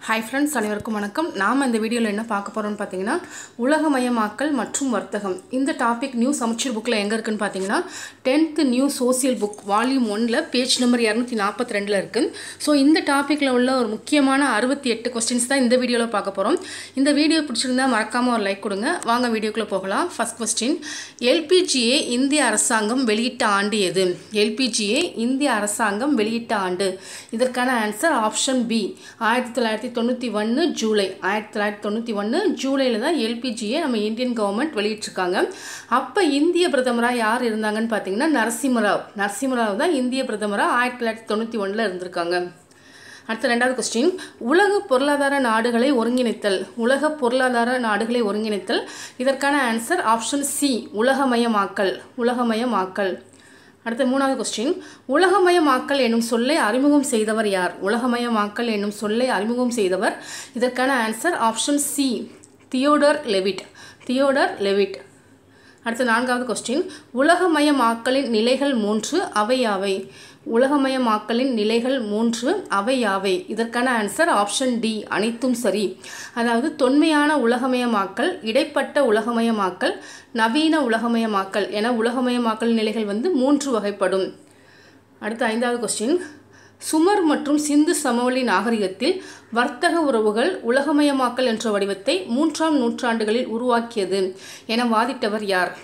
hi friends அனைவருக்கும் வணக்கம் நாம் இந்த வீடியோவில் என்ன பார்க்க போகிறோம்னு பார்த்தீங்கன்னா உலகமயமாக்கல் மற்றும் வர்த்தகம் இந்த டாபிக் நியூ சமச்சீர் புக்கில் எங்கே இருக்குன்னு பார்த்தீங்கன்னா tenth new social book volume ஒனில் பேஜ் நம்பர் இரநூத்தி நாற்பத்தி ரெண்டில் இருக்குது ஸோ இந்த டாப்பிக்கில் உள்ள ஒரு முக்கியமான அறுபத்தி எட்டு கொஸ்டின்ஸ் தான் இந்த வீடியோவில் பார்க்க போகிறோம் இந்த வீடியோ பிடிச்சிருந்தா மறக்காமல் ஒரு லைக் கொடுங்க வாங்க வீடியோக்குள்ளே போகலாம் ஃபர்ஸ்ட் கொஸ்டின் எல்பிஜியை இந்திய அரசாங்கம் வெளியிட்ட ஆண்டு எது எல்பிஜியை இந்திய அரசாங்கம் வெளியிட்ட ஆண்டு இதற்கான ஆன்சர் ஆப்ஷன் பி ஆயிரத்தி தொள்ளாயிரத்தி தொண்ணூற்றி ஒன்று ஜூலை ஆயிரத்தி தொள்ளாயிரத்தி தொண்ணூற்றி ஒன்று ஜூலையில் தான் எல்பிஜியை நம்ம இந்தியன் கவர்மெண்ட் வெளியிட்டிருக்காங்க அப்போ இந்திய பிரதமராக யார் இருந்தாங்கன்னு பார்த்தீங்கன்னா நரசிம்மராவ் நரசிம்மராவ் தான் இந்திய பிரதமராக ஆயிரத்தி தொள்ளாயிரத்தி தொண்ணூற்றி ஒன்றில் இருந்திருக்காங்க அடுத்த ரெண்டாவது கொஸ்டின் உலக பொருளாதார நாடுகளை ஒருங்கிணைத்தல் உலக பொருளாதார நாடுகளை ஒருங்கிணைத்தல் இதற்கான ஆன்சர் ஆப்ஷன் சி உலகமயமாக்கல் உலகமயமாக்கல் அடுத்த மூணாவது கொஸ்டின் உலகமயமாக்கல் என்னும் சொல்லை அறிமுகம் செய்தவர் யார் உலகமயமாக்கல் என்னும் சொல்லை அறிமுகம் செய்தவர் இதற்கான answer option C Theodore Levitt Theodore Levitt அடுத்த நான்காவது கொஸ்டின் உலகமயமாக்கலின் நிலைகள் மூன்று அவை யாவை உலகமயமாக்கலின் நிலைகள் மூன்று அவை யாவை இதற்கான ஆன்சர் ஆப்ஷன் டி அனைத்தும் சரி அதாவது தொன்மையான உலகமயமாக்கல் இடைப்பட்ட உலகமயமாக்கல் நவீன உலகமயமாக்கல் என உலகமயமாக்கல் நிலைகள் வந்து மூன்று வகைப்படும் அடுத்த ஐந்தாவது கொஸ்டின் சுமர் மற்றும் சிந்து சமவெளி நாகரிகத்தில் வர்த்தக உறவுகள் உலகமயமாக்கல் என்ற வடிவத்தை மூன்றாம் நூற்றாண்டுகளில் உருவாக்கியது என வாதிட்டவர் யார்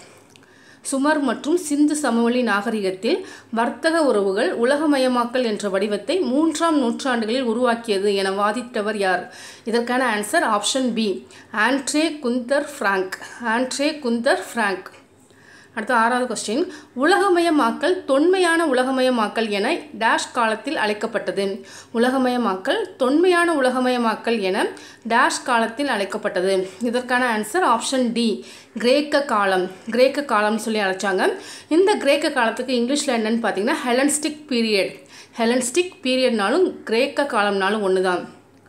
சுமர் மற்றும் சிந்து சமவெளி நாகரிகத்தில் வர்த்தக உறவுகள் உலகமயமாக்கல் என்ற வடிவத்தை மூன்றாம் நூற்றாண்டுகளில் உருவாக்கியது என வாதிட்டவர் யார் இதற்கான answer option B Andre Gunder Frank Andre Gunder Frank அடுத்த ஆறாவது கொஸ்டின் உலகமயமாக்கல் தொன்மையான உலகமயமாக்கல் என டேஷ் காலத்தில் அழைக்கப்பட்டது உலகமயமாக்கல் தொன்மையான உலகமயமாக்கல் என டேஷ் காலத்தில் அழைக்கப்பட்டது இதற்கான ஆன்சர் ஆப்ஷன் டி கிரேக்க காலம் கிரேக்க காலம்னு சொல்லி அழைச்சாங்க இந்த கிரேக்க காலத்துக்கு இங்கிலீஷில் என்னன்னு பார்த்தீங்கன்னா ஹெலன்ஸ்டிக் பீரியட் ஹெலன்ஸ்டிக் பீரியட்னாலும் கிரேக்க காலம்னாலும் ஒன்று தான்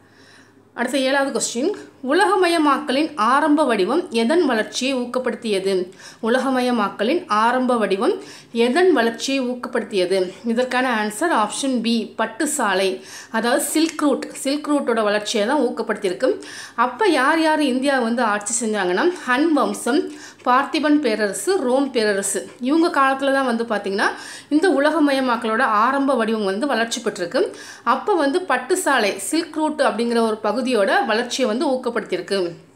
அடுத்த ஏழாவது கொஸ்டின் உலகமயமாக்கலின் ஆரம்ப வடிவம் எதன் வளர்ச்சியை ஊக்கப்படுத்தியது உலகமயமாக்கலின் ஆரம்ப வடிவம் எதன் வளர்ச்சியை ஊக்கப்படுத்தியது இதற்கான ஆன்சர் ஆப்ஷன் பி பட்டு சாலை அதாவது சில்க் ரூட் சில்க் ரூட்டோட வளர்ச்சியை தான் ஊக்கப்படுத்தியிருக்கு அப்போ யார் யார் இந்தியா வந்து ஆட்சி செஞ்சாங்கன்னா ஹன் வம்சம் பார்த்திபன் பேரரசு ரோம் பேரரசு இவங்க காலத்தில் தான் வந்து பார்த்திங்கன்னா இந்த உலகமயமாக்கலோட ஆரம்ப வடிவம் வந்து வளர்ச்சி பெற்றிருக்கு அப்போ வந்து பட்டு சாலை சில்க் ரூட் அப்படிங்கிற ஒரு பகுதியோட வளர்ச்சியை வந்து ஊக்கப்படுத்தியிருக்கு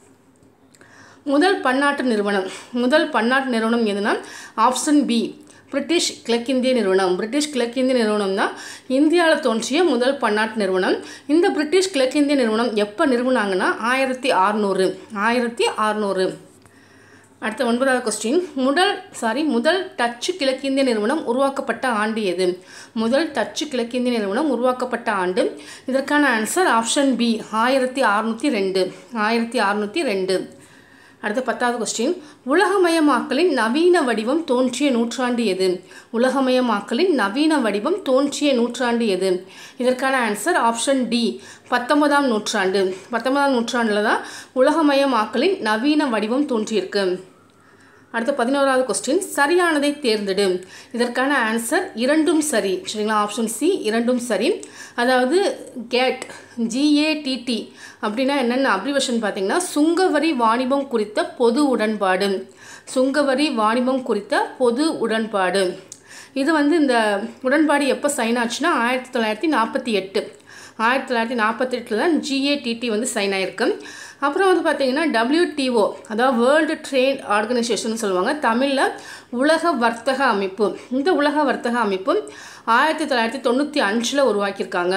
முதல் பன்னாட்டு நிறுவனம் முதல் பன்னாட்டு நிறுவனம் எதுனா ஆப்ஷன் பி பிரிட்டிஷ் கிழக்கிந்திய நிறுவனம் பிரிட்டிஷ் கிழக்கிந்திய நிறுவனம் தான் இந்தியாவில் தோன்றிய முதல் பன்னாட்டு நிறுவனம் இந்த பிரிட்டிஷ் கிழக்கிந்திய நிறுவனம் எப்போ நிறுவனாங்கன்னா ஆயிரத்தி அறநூறு ஆயிரத்தி அறநூறு அடுத்த ஒன்பதாவது கொஸ்டின் முதல் சாரி முதல் டச்சு கிழக்கிந்திய நிறுவனம் உருவாக்கப்பட்ட ஆண்டு எது முதல் டச்சு கிழக்கிந்திய நிறுவனம் உருவாக்கப்பட்ட ஆண்டு இதற்கான ஆன்சர் ஆப்ஷன் பி ஆயிரத்தி அறநூற்றி ரெண்டு ஆயிரத்தி அறநூற்றி ரெண்டு அடுத்த பத்தாவது கொஸ்டின் உலகமயமாக்கலின் நவீன வடிவம் தோன்றிய நூற்றாண்டு எது உலகமயமாக்கலின் நவீன வடிவம் தோன்றிய நூற்றாண்டு எது இதற்கான ஆன்சர் ஆப்ஷன் டி பத்தொன்பதாம் நூற்றாண்டு பத்தொன்பதாம் நூற்றாண்டில் தான் உலகமயமாக்கலின் நவீன வடிவம் தோன்றியிருக்கு அடுத்த பதினோராவது கொஸ்டின் சரியானதை தேர்ந்தெடு இதற்கான ஆன்சர் இரண்டும் சரி சரிங்களா ஆப்ஷன் சி இரண்டும் சரி அதாவது கேட் ஜிஏடிடி அப்படின்னா என்னென்ன அப்ரிவேஷன் பார்த்தீங்கன்னா சுங்கவரி வாணிபம் குறித்த பொது உடன்பாடு சுங்கவரி வாணிபம் குறித்த பொது உடன்பாடு இது வந்து இந்த உடன்பாடு எப்போ சைன் ஆச்சுன்னா ஆயிரத்தி தொள்ளாயிரத்தி நாற்பத்தி எட்டு ஆயிரத்தி தொள்ளாயிரத்தி நாற்பத்தி எட்டில் தான் ஜிஏடிடி வந்து சைன் ஆயிருக்கு அப்புறம் வந்து பார்த்திங்கன்னா டபிள்யூடிஓ அதாவது வேர்ல்டு ட்ரேட் ஆர்கனைசேஷன் சொல்லுவாங்க தமிழில் உலக வர்த்தக அமைப்பு இந்த உலக வர்த்தக அமைப்பு ஆயிரத்தி தொள்ளாயிரத்தி தொண்ணூற்றி அஞ்சில் உருவாக்கியிருக்காங்க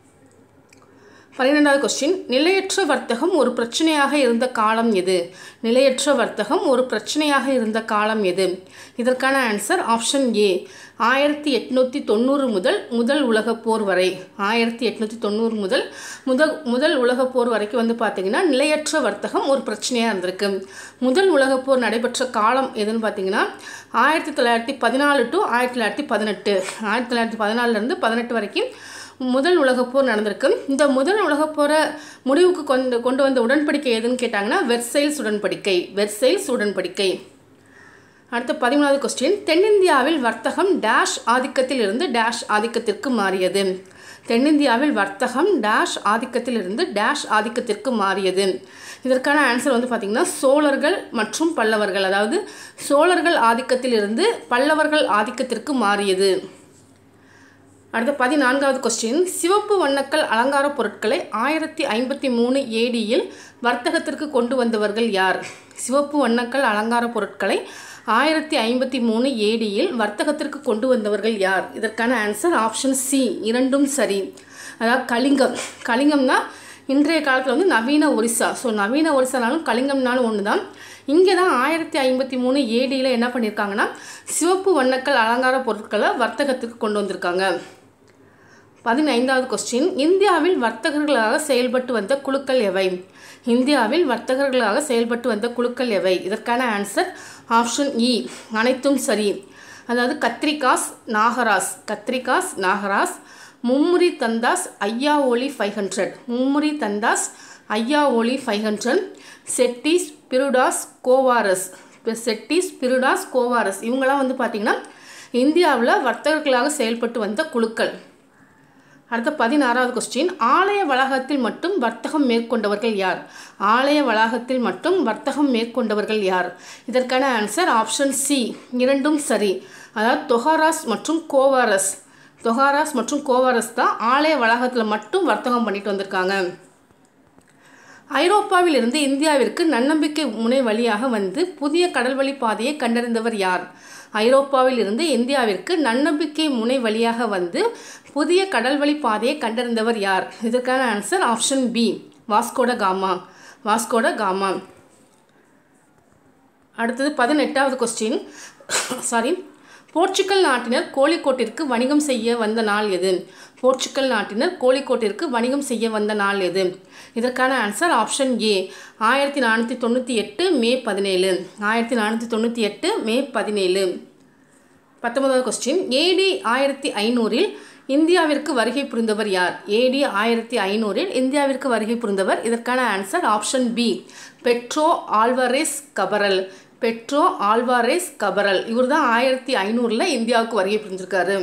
பன்னிரெண்டாவது கொஸ்டின் நிலையற்ற வர்த்தகம் ஒரு பிரச்சனையாக இருந்த காலம் எது நிலையற்ற வர்த்தகம் ஒரு பிரச்சனையாக இருந்த காலம் எது இதற்கான ஆன்சர் ஆப்ஷன் ஏ ஆயிரத்தி எட்நூற்றி தொண்ணூறு முதல் முதல் உலகப் போர் வரை ஆயிரத்தி எட்நூற்றி தொண்ணூறு முதல் முதல் முதல் உலகப் போர் வரைக்கும் வந்து பார்த்திங்கன்னா நிலையற்ற வர்த்தகம் ஒரு பிரச்சனையாக இருந்திருக்கு முதல் உலகப் போர் நடைபெற்ற காலம் எதுன்னு பார்த்தீங்கன்னா ஆயிரத்தி தொள்ளாயிரத்தி பதினாலு டு ஆயிரத்தி தொள்ளாயிரத்தி பதினெட்டு ஆயிரத்தி தொள்ளாயிரத்தி பதினாலுலேருந்து பதினெட்டு வரைக்கும் முதல் உலகப்போர் நடந்திருக்கு இந்த முதல் உலகப்போரை முடிவுக்கு கொண்டு கொண்டு வந்த உடன்படிக்கை எதுன்னு கேட்டாங்கன்னா வெர்சைல்ஸ் உடன்படிக்கை வெர்சைல்ஸ் உடன்படிக்கை அடுத்த பதிமூணாவது கொஸ்டின் தென்னிந்தியாவில் வர்த்தகம் டேஷ் ஆதிக்கத்தில் இருந்து டேஷ் ஆதிக்கத்திற்கு மாறியது தென்னிந்தியாவில் வர்த்தகம் டேஷ் ஆதிக்கத்திலிருந்து டேஷ் ஆதிக்கத்திற்கு மாறியது இதற்கான ஆன்சர் வந்து பார்த்திங்கன்னா சோழர்கள் மற்றும் பல்லவர்கள் அதாவது சோழர்கள் ஆதிக்கத்திலிருந்து பல்லவர்கள் ஆதிக்கத்திற்கு மாறியது அடுத்த பதினான்காவது கொஸ்டின் சிவப்பு வண்ணக்கல் அலங்கார பொருட்களை ஆயிரத்தி ஐம்பத்தி மூணு ஏடியில் வர்த்தகத்திற்கு கொண்டு வந்தவர்கள் யார் சிவப்பு வண்ணக்கல் அலங்கார பொருட்களை ஆயிரத்தி ஐம்பத்தி மூணு ஏடியில் வர்த்தகத்திற்கு கொண்டு வந்தவர்கள் யார் இதற்கான ஆன்சர் ஆப்ஷன் சி இரண்டும் சரி அதாவது கலிங்கம் கலிங்கம்னா இன்றைய காலத்தில் வந்து நவீன ஒரிசா ஸோ நவீன ஒரிசானாலும் கலிங்கம்னாலும் ஒன்று தான் இங்கே தான் ஆயிரத்தி ஐம்பத்தி மூணு ஏடியில் என்ன பண்ணியிருக்காங்கன்னா சிவப்பு வண்ணக்கல் அலங்கார பொருட்களை வர்த்தகத்துக்கு கொண்டு வந்திருக்காங்க பதினைந்தாவது கொஸ்டின் இந்தியாவில் வர்த்தகர்களாக செயல்பட்டு வந்த குழுக்கள் எவை இந்தியாவில் வர்த்தகர்களாக செயல்பட்டு வந்த குழுக்கள் எவை இதற்கான ஆன்சர் ஆப்ஷன் இ அனைத்தும் சரி அதாவது கத்ரிகாஸ் நாகராஸ் கத்ரிகாஸ் நாகராஸ் மும்முரி தந்தாஸ் ஐயா ஓலி ஃபைவ் ஹண்ட்ரட் மும்முரி தந்தாஸ் ஐயா ஓலி ஃபைவ் ஹண்ட்ரட் செட்டிஸ் பிருடாஸ் கோவாரஸ் செட்டிஸ் பிருடாஸ் கோவாரஸ் இவங்களாம் வந்து பார்த்திங்கன்னா இந்தியாவில் வர்த்தகர்களாக செயல்பட்டு வந்த குழுக்கள் அடுத்த பதினாறாவது கொஸ்டின் ஆலய வளாகத்தில் மட்டும் வர்த்தகம் மேற்கொண்டவர்கள் யார் ஆலய வளாகத்தில் மட்டும் வர்த்தகம் மேற்கொண்டவர்கள் யார் இதற்கான ஆன்சர் ஆப்ஷன் சி இரண்டும் சரி அதாவது தொகாராஸ் மற்றும் கோவாரஸ் தொகாராஸ் மற்றும் கோவாரஸ் தான் ஆலய வளாகத்தில் மட்டும் வர்த்தகம் பண்ணிட்டு வந்திருக்காங்க ஐரோப்பாவில் இருந்து இந்தியாவிற்கு நன்னம்பிக்கை முனை வழியாக வந்து புதிய கடல்வழி பாதையை கண்டறிந்தவர் யார் ஐரோப்பாவில் இருந்து இந்தியாவிற்கு நன்னம்பிக்கை முனை வழியாக வந்து புதிய கடல்வழி பாதையை கண்டறிந்தவர் யார் இதற்கான answer option B Vasco da Gama Vasco da Gama அடுத்தது பதினெட்டாவது கொஸ்டின் சாரி போர்ச்சுகல் நாட்டினர் கோழிக்கோட்டிற்கு வணிகம் செய்ய வந்த நாள் எது போர்ச்சுகல் நாட்டினர் கோழிக்கோட்டிற்கு வணிகம் செய்ய வந்த நாள் எது இதற்கான ஆன்சர் ஆப்ஷன் ஏ ஆயிரத்தி நானூற்றி தொண்ணூற்றி எட்டு மே பதினேழு ஆயிரத்தி நானூற்றி தொண்ணூற்றி எட்டு மே பதினேழு பத்தொன்பதாவது கொஸ்டின் ஏடி ஆயிரத்தி ஐநூறில் இந்தியாவிற்கு வருகை புரிந்தவர் யார் ஏடி ஆயிரத்தி ஐநூறில் இந்தியாவிற்கு வருகை புரிந்தவர் இதற்கான answer option B Pedro Alvares Cabral Pedro Alvares Cabral இவர் தான் ஆயிரத்தி ஐநூறில் இந்தியாவுக்கு வருகை புரிஞ்சிருக்காரு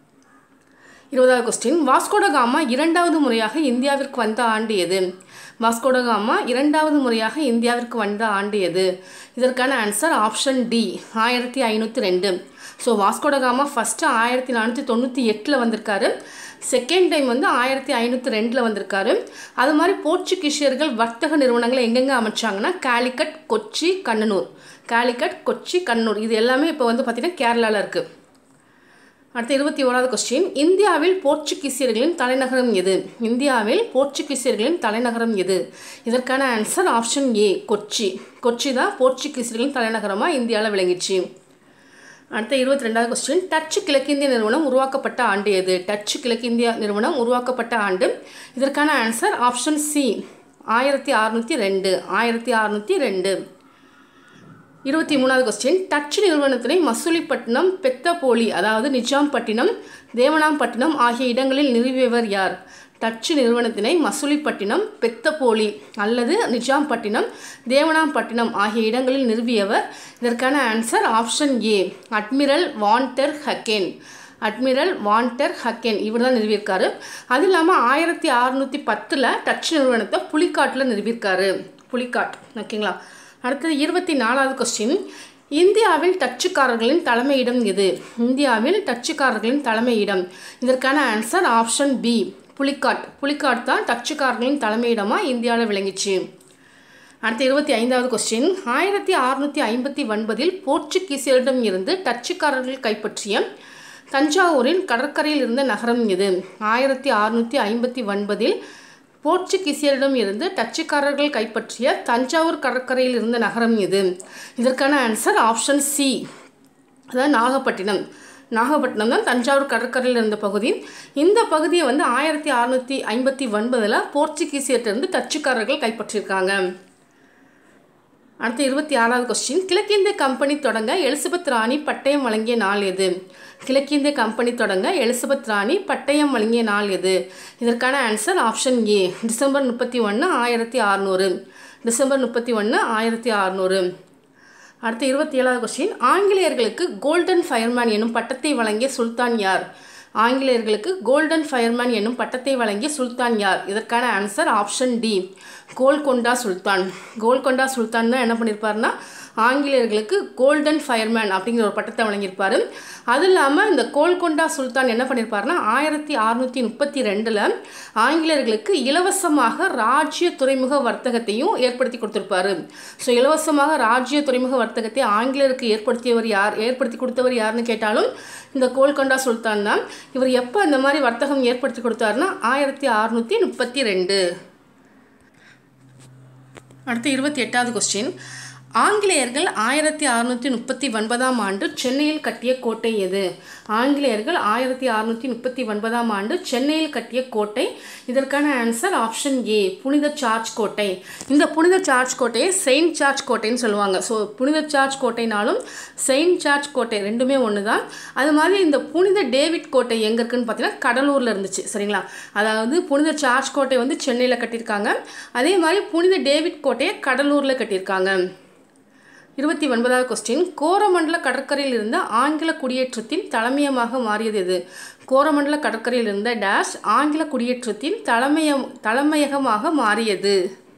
இருபதாவது கொஸ்டின் வாஸ்கோடகாமா இரண்டாவது முறையாக இந்தியாவிற்கு வந்த ஆண்டு எது வாஸ்கோடகாமா இரண்டாவது முறையாக இந்தியாவிற்கு வந்த ஆண்டு எது இதற்கான ஆன்சர் ஆப்ஷன் டி ஆயிரத்தி ஐநூற்றி ரெண்டு ஸோ வாஸ்கோடகாமா ஃபஸ்ட்டு ஆயிரத்தி நானூற்றி தொண்ணூற்றி எட்டில் வந்திருக்காரு செகண்ட் டைம் வந்து ஆயிரத்தி ஐநூற்றி ரெண்டில் வந்திருக்காரு அது மாதிரி போர்ச்சுகீசியர்கள் வர்த்தக நிறுவனங்களை எங்கெங்கே அமைச்சாங்கன்னா காலிக்கட் கொச்சி கண்ணனூர் காலிக்கட் கொச்சி கண்ணூர் இது எல்லாமே இப்போ வந்து பார்த்திங்கன்னா கேரளாவில் இருக்குது அடுத்த இருபத்தி ஓராவது கொஸ்டின் இந்தியாவில் போர்ச்சுகீசியர்களின் தலைநகரம் எது இந்தியாவில் போர்ச்சுகீசியர்களின் தலைநகரம் எது இதற்கான answer option A Kochi Kochi தான் போர்ச்சுகீசியர்களின் தலைநகரமாக இந்தியாவில் விளங்கிச்சு அடுத்த இருபத்தி ரெண்டாவது கொஸ்டின் டச் கிழக்கிந்திய நிறுவனம் உருவாக்கப்பட்ட ஆண்டு எது டச் கிழக்கிந்தியா நிறுவனம் உருவாக்கப்பட்ட ஆண்டு இதற்கான ஆன்சர் ஆப்ஷன் சி ஆயிரத்தி அறுநூற்றி ரெண்டு ஆயிரத்தி அறுநூற்றி ரெண்டு இருபத்தி மூணாவது கொஸ்டின் டச் நிறுவனத்தினை மசூலிப்பட்டினம் பெத்தபோலி அதாவது நிஜாம்பட்டினம் தேவனாம்பட்டினம் ஆகிய இடங்களில் நிறுவியவர் யார் டச்சு நிறுவனத்தினை மசூலிப்பட்டினம் பெத்தபோலி அல்லது நிஜாம்பட்டினம் தேவனாம்பட்டினம் ஆகிய இடங்களில் நிறுவியவர் இதற்கான answer option A admiral Van der Hagen admiral Van der Hagen இவர் தான் நிறுவியிருக்காரு அது இல்லாமல் ஆயிரத்தி அறுநூற்றி பத்தில் டச் நிறுவனத்தை புலிக்காட்டில் நிறுவியிருக்காரு புலிக்காட் ஓகேங்களா அடுத்தது இருபத்தி நாலாவது கொஸ்டின் இந்தியாவில் டச்சுக்காரர்களின் தலைமையிடம் எது இந்தியாவில் டச்சுக்காரர்களின் தலைமையிடம் இதற்கான answer option B Pulicat Pulicat தான் டச்சுக்காரர்களின் தலைமையிடமாக இந்தியாவில் விளங்கிச்சு அடுத்த இருபத்தி ஐந்தாவது கொஸ்டின் ஆயிரத்தி அறுநூற்றி ஐம்பத்தி ஒன்பதில் போர்ச்சுகீசியரிடம் இருந்து டச்சுக்காரர்கள் கைப்பற்றிய தஞ்சாவூரின் கடற்கரையில் இருந்த நகரம் எது ஆயிரத்தி அறுநூற்றி ஐம்பத்தி ஒன்பதில் போர்ச்சுகீசியரிடம் இருந்து டச்சுக்காரர்கள் கைப்பற்றிய தஞ்சாவூர் கடற்கரையில் இருந்த நகரம் எது இதற்கான ஆன்சர் ஆப்ஷன் சி அதாவது நாகப்பட்டினம் நாகப்பட்டினம் தான் தஞ்சாவூர் கடற்கரையில் இருந்த பகுதி இந்த பகுதியை வந்து ஆயிரத்தி அறுநூற்றி ஐம்பத்தி ஒன்பதில் போர்ச்சுகீசியர்கிட்டருந்து டச்சுக்காரர்கள் கைப்பற்றியிருக்காங்க அடுத்து இருபத்தி ஆறாவது கொஸ்டின் கிழக்கிந்திய கம்பெனி தொடங்க எலிசபெத் ராணி பட்டயம் வழங்கிய நாள் எது கிழக்கிந்திய கம்பெனி தொடங்க எலிசபெத் ராணி பட்டயம் வழங்கிய நாள் எது இதற்கான ஆன்சர் ஆப்ஷன் ஏ டிசம்பர் முப்பத்தி ஒன்று ஆயிரத்தி அறநூறு டிசம்பர் முப்பத்தி ஒன்று ஆயிரத்தி அறநூறு அடுத்து இருபத்தி ஏழாவது கொஸ்டின் ஆங்கிலேயர்களுக்கு கோல்டன் ஃபயர்மேன் எனும் பட்டத்தை வழங்கிய சுல்தான் யார் ஆங்கிலேயர்களுக்கு கோல்டன் ஃபயர்மேன் என்னும் பட்டத்தை வழங்கிய சுல்தான் யார் இதற்கான ஆன்சர் ஆப்ஷன் டி கோல்கொண்டா சுல்தான் கோல்கொண்டா சுல்தான் தான் என்ன பண்ணியிருப்பாருன்னா ஆங்கிலேயர்களுக்கு கோல்டன் ஃபயர்மேன் அப்படிங்கிற ஒரு பட்டத்தை வழங்கியிருப்பார் அது இல்லாமல் இந்த கோல்கொண்டா சுல்தான் என்ன பண்ணியிருப்பாருன்னா ஆயிரத்தி அறுநூற்றி முப்பத்தி ரெண்டில் ஆங்கிலேயர்களுக்கு இலவசமாக ராஜ்ய துறைமுக வர்த்தகத்தையும் ஏற்படுத்தி கொடுத்துருப்பாரு ஸோ இலவசமாக ராஜ்ய துறைமுக வர்த்தகத்தை ஆங்கிலேயருக்கு ஏற்படுத்தியவர் யார் ஏற்படுத்தி கொடுத்தவர் யாருன்னு கேட்டாலும் இந்த கோல்கொண்டா சுல்தான் தான் இவர் எப்போ இந்த மாதிரி வர்த்தகம் ஏற்படுத்தி கொடுத்தாருன்னா ஆயிரத்தி அறுநூற்றி முப்பத்தி ரெண்டு அடுத்து இருபத்தி எட்டாவது கொஸ்டின் ஆங்கிலேயர்கள் ஆயிரத்தி அறுநூற்றி முப்பத்தி ஒன்பதாம் ஆண்டு சென்னையில் கட்டிய கோட்டை எது ஆங்கிலேயர்கள் ஆயிரத்தி அறுநூற்றி முப்பத்தி ஒன்பதாம் ஆண்டு சென்னையில் கட்டிய கோட்டை இதற்கான ஆன்சர் ஆப்ஷன் ஏ புனித சார்ஜ் கோட்டை இந்த புனித சார்ஜ் கோட்டையை செயின்ட் சார்ஜ் கோட்டைன்னு சொல்லுவாங்க ஸோ புனித சார்ஜ் கோட்டைனாலும் செயின்ட் சார்ஜ் கோட்டை ரெண்டுமே ஒன்று தான் அது மாதிரி இந்த புனித டேவிட் கோட்டை எங்கே இருக்குன்னு பார்த்தீங்கன்னா கடலூரில் இருந்துச்சு சரிங்களா அதாவது புனித சார்ஜ் கோட்டை வந்து சென்னையில் கட்டியிருக்காங்க அதே மாதிரி புனித டேவிட் கோட்டையை கடலூரில் கட்டியிருக்காங்க இருபத்தி ஒன்பதாவது கொஸ்டின் கோரமண்டல கடற்கரையில் இருந்த ஆங்கில குடியேற்றத்தின் தலைமையமாக மாறியது எது கோரமண்டல கடற்கரையில் இருந்த டேஷ் ஆங்கில குடியேற்றத்தின் தலைமையம் தலைமையகமாக மாறியது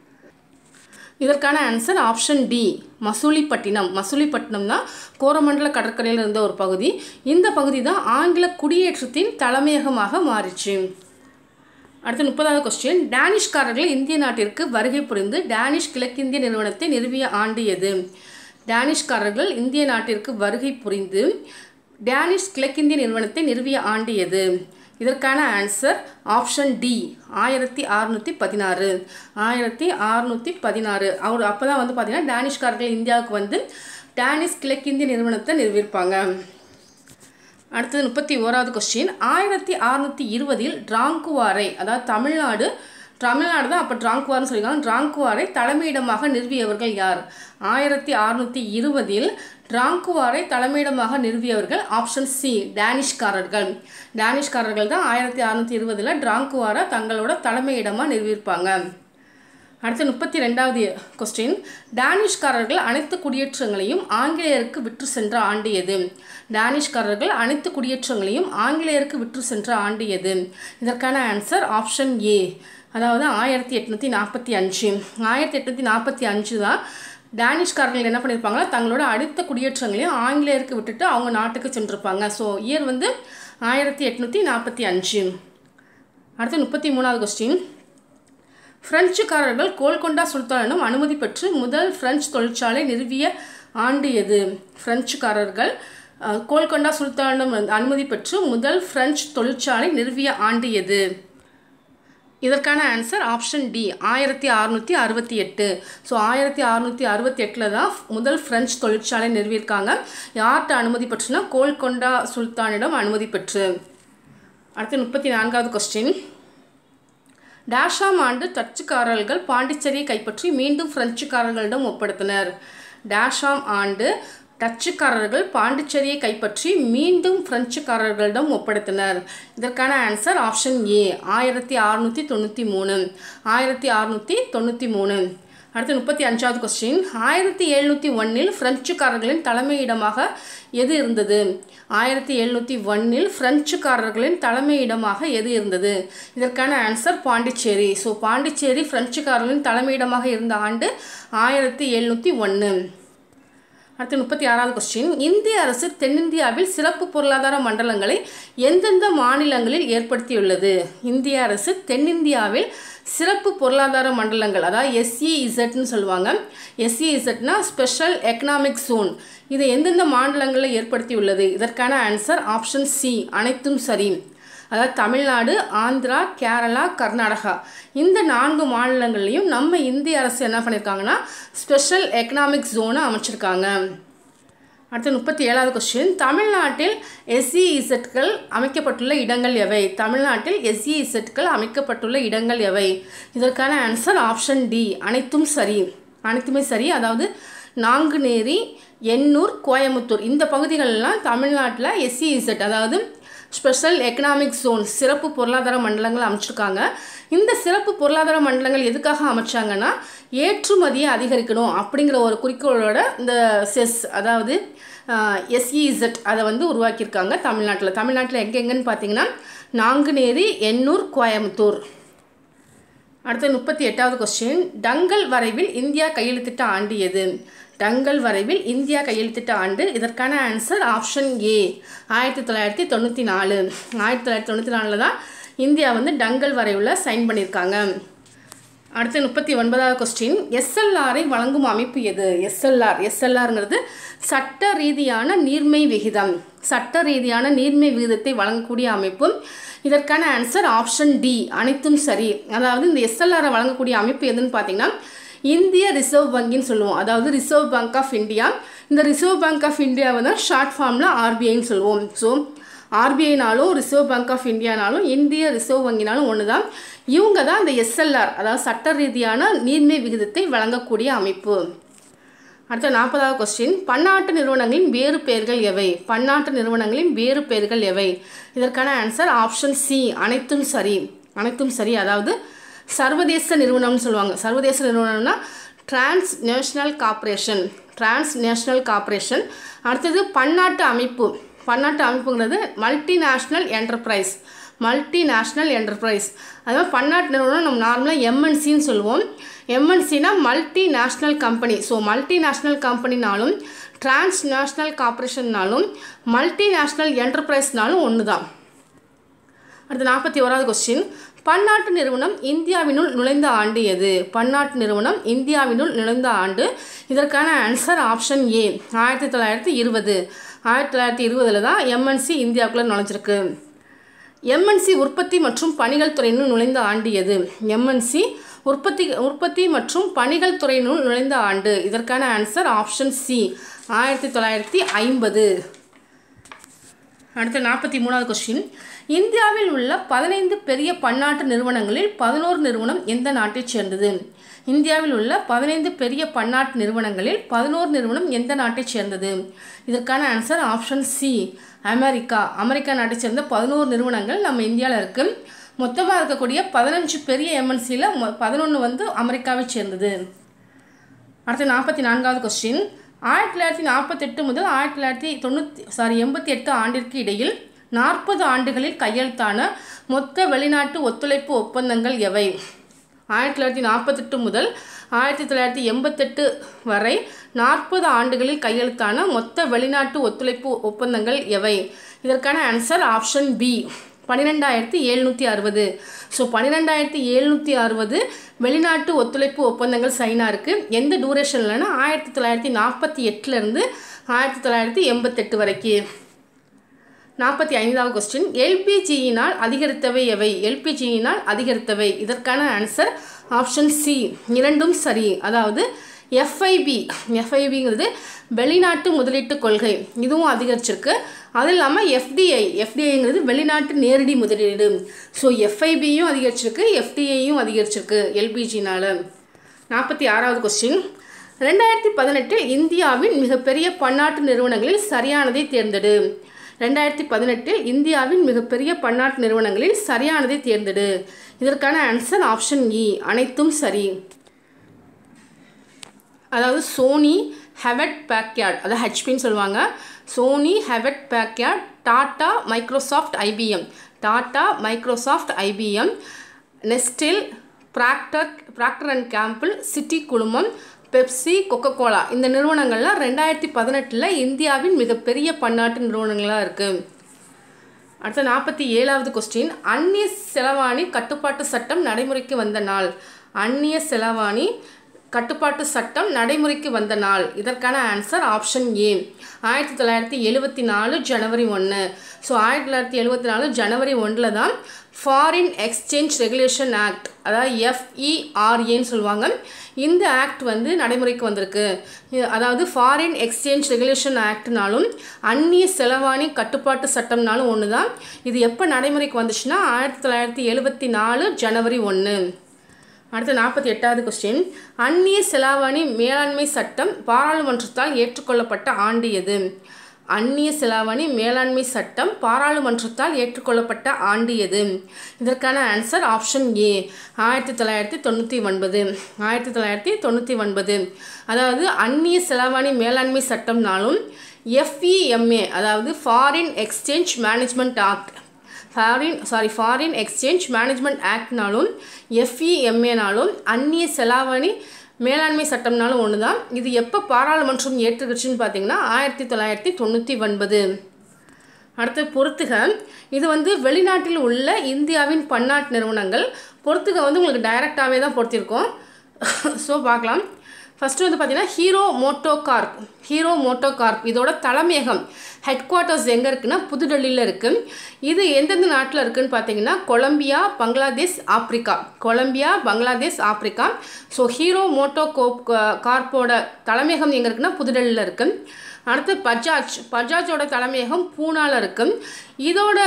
இதற்கான answer option D Masulipatnam Masulipatnam தான் கோரமண்டல கடற்கரையில் இருந்த ஒரு பகுதி இந்த பகுதி தான் ஆங்கில குடியேற்றத்தின் தலைமையகமாக மாறிச்சு அடுத்து முப்பதாவது கொஸ்டின் டேனிஷ்காரர்கள் இந்திய நாட்டிற்கு வருகை புரிந்து டேனிஷ் கிழக்கிந்திய நிறுவனத்தை நிறுவிய ஆண்டு எது டேனிஷ்காரர்கள் இந்திய நாட்டிற்கு வருகை புரிந்து டேனிஷ் கிழக்கிந்திய நிறுவனத்தை நிறுவிய ஆண்டு எது இதற்கான ஆன்சர் ஆப்ஷன் டி ஆயிரத்தி அறுநூற்றி பதினாறு ஆயிரத்தி அறுநூற்றி பதினாறு அவர் அப்போ தான் வந்து பார்த்தீங்கன்னா டேனிஷ்காரர்கள் இந்தியாவுக்கு வந்து டேனிஷ் கிழக்கிந்திய நிறுவனத்தை நிறுவியிருப்பாங்க அடுத்தது முப்பத்தி ஓராவது கொஸ்டின் ஆயிரத்தி அறுநூற்றி இருபதில் டிராங்குவாரை அதாவது தமிழ்நாடு தமிழ்நாடு தான் அப்போ டிராங்குவார்னு சொல்லியிருக்காங்க டிராங்குவாரை தலைமையிடமாக நிறுவியவர்கள் யார் ஆயிரத்தி அறுநூற்றி இருபதில் டிராங்குவாரை தலைமையிடமாக நிறுவியவர்கள் ஆப்ஷன் சி டேனிஷ்காரர்கள் டேனிஷ்காரர்கள் தான் ஆயிரத்தி அறுநூற்றி இருபதில் டிராங்குவாரை தங்களோட தலைமையிடமாக நிறுவியிருப்பாங்க அடுத்து முப்பத்தி ரெண்டாவது கொஸ்டின் டேனிஷ்காரர்கள் அனைத்து குடியேற்றங்களையும் ஆங்கிலேயருக்கு விற்று சென்ற ஆண்டு எது டேனிஷ்காரர்கள் அனைத்து குடியேற்றங்களையும் ஆங்கிலேயருக்கு விற்று சென்ற ஆண்டு எது இதற்கான ஆன்சர் ஆப்ஷன் ஏ அதாவது ஆயிரத்தி எட்நூற்றி நாற்பத்தி அஞ்சு ஆயிரத்தி எட்நூற்றி நாற்பத்தி அஞ்சு தான் டேனிஷ்காரர்கள் என்ன பண்ணியிருப்பாங்கன்னா தங்களோட அடுத்த குடியேற்றங்களையும் ஆங்கிலேயருக்கு விட்டுட்டு அவங்க நாட்டுக்கு சென்றிருப்பாங்க ஸோ இயர் வந்து ஆயிரத்தி எட்நூற்றி நாற்பத்தி அஞ்சு அடுத்து முப்பத்தி மூணாவது கொஸ்டின் பிரெஞ்சுக்காரர்கள் கோல்கொண்டா சுல்தானிடம் அனுமதி பெற்று முதல் பிரெஞ்சு தொழிற்சாலை நிறுவிய ஆண்டு எது பிரெஞ்சுக்காரர்கள் அஹ், கோல்கொண்டா சுல்தானிடம் அனுமதி பெற்று முதல் பிரெஞ்சு தொழிற்சாலை நிறுவிய ஆண்டு எது இதற்கான ஆன்சர் ஆப்ஷன் டி ஆயிரத்தி அறுநூற்றி அறுபத்தி எட்டு ஸோ ஆயிரத்தி அறுநூற்றி அறுபத்தி எட்டில் தான் முதல் பிரெஞ்சு தொழிற்சாலை நிறுவியிருக்காங்க யார்கிட்ட அனுமதி பெற்றுனா கோல்கொண்டா சுல்தானிடம் அனுமதி பெற்று அடுத்து முப்பத்தி நான்காவது கொஸ்டின் டேஷாம் ஆண்டு டச்சுக்காரர்கள் பாண்டிச்சேரியை கைப்பற்றி மீண்டும் பிரெஞ்சுக்காரர்களிடம் ஒப்படைத்தனர் டேஷாம் ஆண்டு டச்சுக்காரர்கள் பாண்டிச்சேரியை கைப்பற்றி மீண்டும் பிரெஞ்சுக்காரர்களிடம் ஒப்படைத்தனர் இதற்கான ஆன்சர் ஆப்ஷன் ஏ ஆயிரத்தி அறுநூற்றி தொண்ணூற்றி மூணு ஆயிரத்தி அறுநூற்றி தொண்ணூற்றி மூணு அடுத்து முப்பத்தி அஞ்சாவது கொஸ்டின் ஆயிரத்தி எழுநூற்றி ஒன்னில் பிரெஞ்சுக்காரர்களின் தலைமையிடமாக எது இருந்தது ஆயிரத்தி எழுநூற்றி ஒன்னில் பிரெஞ்சுக்காரர்களின் தலைமையிடமாக எது இருந்தது இதற்கான ஆன்சர் பாண்டிச்சேரி ஸோ பாண்டிச்சேரி பிரெஞ்சுக்காரர்களின் தலைமையிடமாக இருந்த ஆண்டு ஆயிரத்தி எழுநூற்றி ஒன்று அடுத்து முப்பத்தி ஆறாவது கொஸ்டின் இந்திய அரசு தென்னிந்தியாவில் சிறப்பு பொருளாதார மண்டலங்களை எந்தெந்த மாநிலங்களில் ஏற்படுத்தியுள்ளது இந்திய அரசு தென்னிந்தியாவில் சிறப்பு பொருளாதார மண்டலங்கள் அதாவது எஸ்இஇசட்னு சொல்லுவாங்க எஸ்இஇசட்னா ஸ்பெஷல் எக்கனாமிக் ஜோன் இதை எந்தெந்த மாநிலங்களில் ஏற்படுத்தியுள்ளது இதற்கான ஆன்சர் ஆப்ஷன் சி அனைத்தும் சரி அதாவது தமிழ்நாடு ஆந்திரா கேரளா கர்நாடகா இந்த நான்கு மாநிலங்கள்லையும் நம்ம இந்திய அரசு என்ன பண்ணியிருக்காங்கன்னா ஸ்பெஷல் எக்கனாமிக் ஜோனை அமைச்சிருக்காங்க அடுத்து முப்பத்தி ஏழாவது கொஸ்டின் தமிழ்நாட்டில் எஸ்இஇசட்கள் அமைக்கப்பட்டுள்ள இடங்கள் எவை தமிழ்நாட்டில் எஸ்இஇசட்கள் அமைக்கப்பட்டுள்ள இடங்கள் எவை இதற்கான ஆன்சர் ஆப்ஷன் டி அனைத்தும் சரி அனைத்துமே சரி அதாவது நாங்குநேரி எண்ணூர் கோயமுத்தூர் இந்த பகுதிகளெல்லாம் தமிழ்நாட்டில் எஸ்இஇசட் அதாவது ஸ்பெஷல் எக்கனாமிக் ஜோன் சிறப்பு பொருளாதார மண்டலங்கள் அமைச்சிருக்காங்க இந்த சிறப்பு பொருளாதார மண்டலங்கள் எதுக்காக அமைச்சாங்கன்னா ஏற்றுமதியை அதிகரிக்கணும் அப்படிங்கிற ஒரு குறிக்கோளோட இந்த செஸ் அதாவது எஸ்இஇசட் அதை வந்து உருவாக்கியிருக்காங்க தமிழ்நாட்டில் தமிழ்நாட்டில் எங்கெங்கன்னு பார்த்தீங்கன்னா நாங்குநேரி எண்ணூர் கோயம்புத்தூர் அடுத்த முப்பத்தி எட்டாவது கொஸ்டின் டங்கல் வரைவில் இந்தியா கையெழுத்திட்ட ஆண்டு எது டங்கல் வரைவில் இந்தியா கையெழுத்திட்ட ஆண்டு இதற்கான ஆன்சர் ஆப்ஷன் ஏ ஆயிரத்தி தொள்ளாயிரத்தி தொண்ணூற்றி நாலு ஆயிரத்தி தொள்ளாயிரத்தி தொண்ணூற்றி நாலில் தான் இந்தியா வந்து டங்கல் வரைவில் சைன் பண்ணியிருக்காங்க அடுத்து முப்பத்தி ஒன்பதாவது கொஸ்டின் எஸ்எல்ஆரை வழங்கும் அமைப்பு எது எஸ்எல்ஆர் எஸ்எல்ஆருங்கிறது சட்ட ரீதியான நீர்மை விகிதம் சட்ட ரீதியான நீர்மை விகிதத்தை வழங்கக்கூடிய அமைப்பு இதற்கான ஆன்சர் ஆப்ஷன் டி அனைத்தும் சரி அதாவது இந்த எஸ்எல்ஆரை வழங்கக்கூடிய அமைப்பு எதுன்னு பார்த்தீங்கன்னா இந்திய ரிசர்வ் வங்கின்னு சொல்லுவோம் அதாவது ரிசர்வ் பேங்க் ஆஃப் இந்தியா இந்த ரிசர்வ் பேங்க் ஆஃப் இந்தியாவை தான் ஷார்ட் ஃபார்மில் ஆர்பிஐன்னு சொல்லுவோம் ஸோ ஆர்பிஐனாலும் ரிசர்வ் பேங்க் ஆஃப் இந்தியானாலும் இந்திய ரிசர்வ் வங்கினாலும் ஒன்று தான் இவங்க தான் இந்த எஸ்எல்ஆர் அதாவது சட்ட ரீதியான நீர்மை விகிதத்தை வழங்கக்கூடிய அமைப்பு அடுத்த நாற்பதாவது கொஸ்டின் பன்னாட்டு நிறுவனங்களின் வேறு பெயர்கள் எவை பன்னாட்டு நிறுவனங்களின் வேறு பெயர்கள் எவை இதற்கான ஆன்சர் ஆப்ஷன் சி அனைத்தும் சரி அனைத்தும் சரி அதாவது சர்வதேச நிறுவனம்னு சொல்லுவாங்க சர்வதேச நிறுவனம்னா transnational corporation transnational corporation அடுத்தது பன்னாட்டு அமைப்பு பன்னாட்டு அமைப்புங்கிறது மல்டிநேஷ்னல் என்டர்பிரைஸ் மல்டிநேஷ்னல் என்டர்பிரைஸ் அதாவது பன்னாட்டு நிறுவனம் நம்ம நார்மலாக எம்என்சின்னு சொல்லுவோம் எம்என்சினா multinational company so multinational கம்பெனினாலும் டிரான்ஸ் நேஷ்னல் கார்ப்பரேஷன்னாலும் மல்டி நேஷ்னல் என்டர்பிரைஸ்னாலும் ஒன்று தான் அடுத்து நாற்பத்தி ஓராவது கொஸ்டின் பன்னாட்டு நிறுவனம் இந்தியாவினுள் நுழைந்த ஆண்டு எது பன்னாட்டு நிறுவனம் இந்தியாவினுள் நுழைந்த ஆண்டு இதற்கான ஆன்சர் ஆப்ஷன் ஏ ஆயிரத்தி தொள்ளாயிரத்தி இருபது ஆயிரத்தி தொள்ளாயிரத்தி இருபதில் தான் எம்என்சி இந்தியாவுக்குள்ளே நுழைஞ்சிருக்கு எம்என்சி உற்பத்தி மற்றும் பணிகள் துறையினுள் நுழைந்த ஆண்டு எது எம்என்சி உற்பத்தி உற்பத்தி மற்றும் பணிகள் துறையினுள் நுழைந்த ஆண்டு இதற்கான ஆன்சர் ஆப்ஷன் சி ஆயிரத்தி தொள்ளாயிரத்தி ஐம்பது அடுத்த நாற்பத்தி மூணாவது கொஸ்டின் இந்தியாவில் உள்ள பதினைந்து பெரிய பன்னாட்டு நிறுவனங்களில் பதினோரு நிறுவனம் எந்த நாட்டைச் சேர்ந்தது இந்தியாவில் உள்ள பதினைந்து பெரிய பன்னாட்டு நிறுவனங்களில் பதினோரு நிறுவனம் எந்த நாட்டைச் சேர்ந்தது இதற்கான answer option C America America நாட்டைச் சேர்ந்த பதினோரு நிறுவனங்கள் நம்ம இந்தியாவில் இருக்குது மொத்தமாக இருக்கக்கூடிய பதினஞ்சு பெரிய எம்என்சியில் பதினொன்று வந்து அமெரிக்காவை சேர்ந்தது அடுத்து நாற்பத்தி நான்காவது கொஸ்டின் ஆயிரத்தி தொள்ளாயிரத்தி நாற்பத்தெட்டு முதல் ஆயிரத்தி தொள்ளாயிரத்தி தொண்ணூற்றி சாரி எண்பத்தி எட்டு ஆண்டிற்கு இடையில் நாற்பது ஆண்டுகளில் கையெழுத்தான மொத்த வெளிநாட்டு ஒத்துழைப்பு ஒப்பந்தங்கள் எவை ஆயிரத்தி தொள்ளாயிரத்தி நாற்பத்தெட்டு முதல் ஆயிரத்தி தொள்ளாயிரத்தி எண்பத்தெட்டு வரை நாற்பது ஆண்டுகளில் கையெழுத்தான மொத்த வெளிநாட்டு ஒத்துழைப்பு ஒப்பந்தங்கள் எவை இதற்கான ஆன்சர் ஆப்ஷன் பி பன்னிரெண்டாயிரத்தி எழுநூற்றி அறுபது ஸோ பன்னிரெண்டாயிரத்தி எழுநூற்றி அறுபது வெளிநாட்டு ஒத்துழைப்பு ஒப்பந்தங்கள் சைனாக இருக்குது எந்த டூரேஷன்லனா ஆயிரத்தி தொள்ளாயிரத்தி நாற்பத்தி எட்டுலேருந்து ஆயிரத்தி தொள்ளாயிரத்தி எண்பத்தெட்டு வரைக்கும் நாற்பத்தி ஐந்தாவது கொஸ்டின் எல்பிஜியினால் அதிகரித்தவை எவை எல்பிஜியினால் அதிகரித்தவை இதற்கான ஆன்சர் ஆப்ஷன் சி இரண்டும் சரி அதாவது எஃப்ஐபி எஃப்ஐபிங்கிறது வெளிநாட்டு முதலீட்டு கொள்கை இதுவும் அதிகரிச்சிருக்கு அது இல்லாமல் எஃப்டிஐ எஃப்டிஐங்கிறது வெளிநாட்டு நேரடி முதலீடு ஸோ எஃப்ஐபியும் அதிகரிச்சிருக்கு எஃப்டிஐயும் அதிகரிச்சிருக்கு எல்பிஜினால் நாற்பத்தி ஆறாவது கொஸ்டின் ரெண்டாயிரத்தி பதினெட்டில் இந்தியாவின் மிகப்பெரிய பன்னாட்டு நிறுவனங்களில் சரியானதை தேர்ந்தெடு ரெண்டாயிரத்தி பதினெட்டில் இந்தியாவின் மிகப்பெரிய பன்னாட்டு நிறுவனங்களில் சரியானதை தேர்ந்தெடு இதற்கான ஆன்சர் ஆப்ஷன் இ அனைத்தும் சரி அதாவது சோனி ஹெவட் பேக்யார்ட் அதாவது ஹெச்பின்னு சொல்லுவாங்க Sony Hewlett Packard Tata Microsoft IBM Tata Microsoft IBM Nestle Procter Procter and Gamble Citi குழுமம் பெப்சி கொக்கோகோலா இந்த நிறுவனங்கள்லாம் ரெண்டாயிரத்தி பதினெட்டில் இந்தியாவின் மிகப்பெரிய பன்னாட்டு நிறுவனங்களாக இருக்குது அடுத்த நாற்பத்தி ஏழாவது கொஸ்டின் அந்நிய செலவாணி கட்டுப்பாட்டு சட்டம் நடைமுறைக்கு வந்த நாள் அந்நிய செலவாணி கட்டுப்பாட்டு சட்டம் நடைமுறைக்கு வந்த நாள் இதற்கான ஆன்சர் ஆப்ஷன் ஏ ஆயிரத்தி தொள்ளாயிரத்தி எழுபத்தி நாலு ஜனவரி ஒன்று ஸோ ஆயிரத்தி தொள்ளாயிரத்தி எழுபத்தி நாலு ஜனவரி ஒன்றில் தான் ஃபாரின் எக்ஸ்சேஞ்ச் ரெகுலேஷன் ஆக்ட் அதாவது எஃப்இஆர்ஏன்னு சொல்லுவாங்க இந்த ஆக்ட் வந்து நடைமுறைக்கு வந்திருக்கு இது- அதாவது ஃபாரின் எக்ஸ்சேஞ்ச் ரெகுலேஷன் ஆக்ட்னாலும் அந்நிய செலவாணி கட்டுப்பாட்டு சட்டம்னாலும் ஒன்று தான் இது எப்போ நடைமுறைக்கு வந்துச்சுன்னா ஆயிரத்தி தொள்ளாயிரத்தி எழுபத்தி நாலு ஜனவரி ஒன்று அடுத்து நாற்பத்தி எட்டாவது கொஸ்டின் அந்நிய செலாவணி மேலாண்மை சட்டம் பாராளுமன்றத்தால் ஏற்றுக்கொள்ளப்பட்ட ஆண்டு எது அந்நிய செலாவணி மேலாண்மை சட்டம் பாராளுமன்றத்தால் ஏற்றுக்கொள்ளப்பட்ட ஆண்டு எது இதற்கான ஆன்சர் ஆப்ஷன் ஏ ஆயிரத்தி தொள்ளாயிரத்தி தொண்ணூற்றி ஒன்பது ஆயிரத்தி தொள்ளாயிரத்தி தொண்ணூற்றி ஒன்பது அதாவது அந்நிய செலாவணி மேலாண்மை சட்டம்னாலும் எஃப்இஎம்ஏ அதாவது foreign exchange management act foreign sorry foreign exchange management ஆக்ட்னாலும் எஃப்இஎம்ஏனாலும் அந்நிய செலாவணி மேலாண்மை சட்டம்னாலும் ஒன்று தான் இது எப்போ பாராளுமன்றம் ஏற்றுக்கிச்சுன்னு பார்த்தீங்கன்னா ஆயிரத்தி தொள்ளாயிரத்தி தொண்ணூற்றி ஒன்பது அடுத்து பொறுத்துக இது வந்து வெளிநாட்டில் உள்ள இந்தியாவின் பன்னாட்டு நிறுவனங்கள் பொறுத்துக வந்து உங்களுக்கு டைரெக்டாகவே தான் பொறுத்திருக்கோம் ஸோ பார்க்கலாம் ஃபஸ்ட்டு வந்து பார்த்தீங்கன்னா Hero Moto Corp Hero Moto Corp இதோட தலைமையகம் ஹெட் குவார்ட்டர்ஸ் எங்கே இருக்குன்னா புதுடெல்லியில் இருக்குது இது எந்தெந்த நாட்டில் இருக்குதுன்னு பார்த்தீங்கன்னா Colombia Bangladesh Africa Colombia Bangladesh Africa so Hero Moto co கார்ப்போட தலைமையகம் எங்கே இருக்குன்னா புதுடெல்லியில் இருக்குது அடுத்து பஜாஜ் பஜாஜோட தலைமையகம் பூனாவில் இருக்குது இதோட